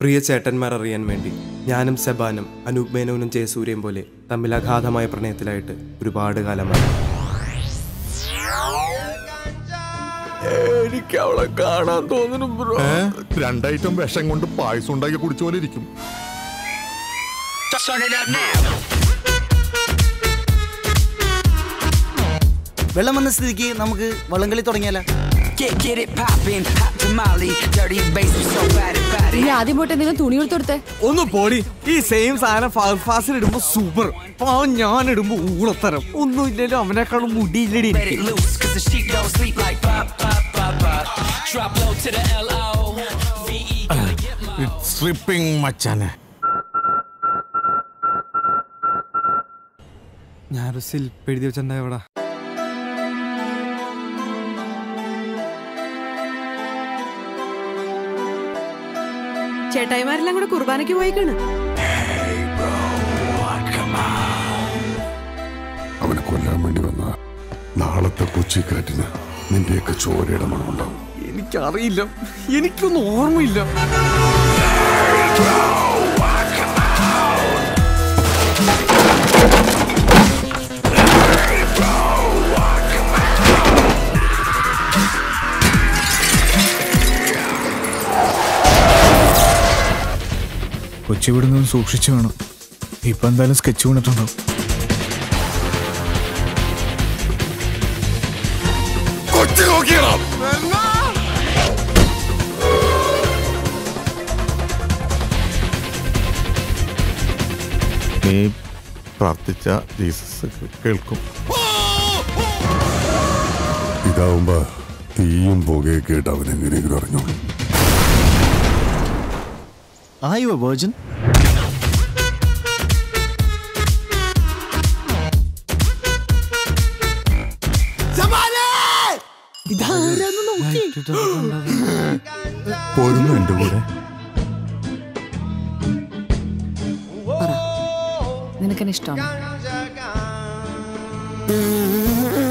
പ്രിയ ചേട്ടന്മാർ അറിയാൻ വേണ്ടി ഞാനും സെബാനും അനൂപ് മേനോനും ജയസൂര്യയും പോലെ തമ്മിൽ അഗാധമായ പ്രണയത്തിലായിട്ട് ഒരുപാട് കാലമായി എനിക്ക് അവളെ കാണാൻ തോന്നുന്നു ബ്രോ ഏ? രണ്ടൈറ്റം വിഷം കൊണ്ട് പായസം ഉണ്ടാക്കി കുടിച്ച പോലെ ഇരിക്കും വെള്ളം വന്ന സ്ഥിതിക്ക് നമുക്ക് വള്ളംകളി തുടങ്ങിയാലോ Get, get it poppin', hot tamale, dirty bass, we so bad about it. ഇനി ആദ്യം പോയിട്ട് എന്തെങ്കിലും തുണി കൊടുത്തോടുത്തേ ഒന്ന് പോടി ഈ സെയിം സാധനം ഫാസിൽ ഇടുമ്പോ സൂപ്പർ പാവം ഞാൻ ഇടുമ്പോ ഊളത്തരം ഒന്നും ഇല്ലല്ലോ അവനെക്കാളും മുടിയില്ലടി Let എനിക്ക് it loose, cause the sheep don't sleep like pop, pop, pop, pop. Drop low to the L-O. V-E, slipping മച്ചാനെ ഞാനൊരു ശില്പ എഴുതി വെച്ചിട്ടുണ്ടാ എവിടാ ചേട്ടായിമാരെല്ലാം കൂടെ കുർബാനയ്ക്ക് പോയേക്കാണ് അവനെ കൊല്ലാൻ വേണ്ടി വന്ന നാളത്തെ കൊച്ചിക്കാറ്റിന് നിന്റെയൊക്കെ ചോരയുടെ മണമുണ്ടാവും എനിക്കറിയില്ല എനിക്കൊന്നും ഓർമ്മയില്ല കൊച്ചി വിടുന്നത് സൂക്ഷിച്ചു വേണം ഇപ്പൊ എന്തായാലും സ്കെച്ച് വീണിട്ടുണ്ടാവും കൊച്ചി നോക്കിയണം നീ പ്രാർത്ഥിച്ച ജീസസ് കേൾക്കും ഇതാവുമ്പോ തീയും പുകയൊക്കെ ആയിട്ട് അവൻ എങ്ങനെയെങ്കിലും അറിഞ്ഞോളൂ ആ യു വേർജൻ പോരുന്നു എന്റെ കൂടെ നിനക്കെന്നെ ഇഷ്ടമാണ്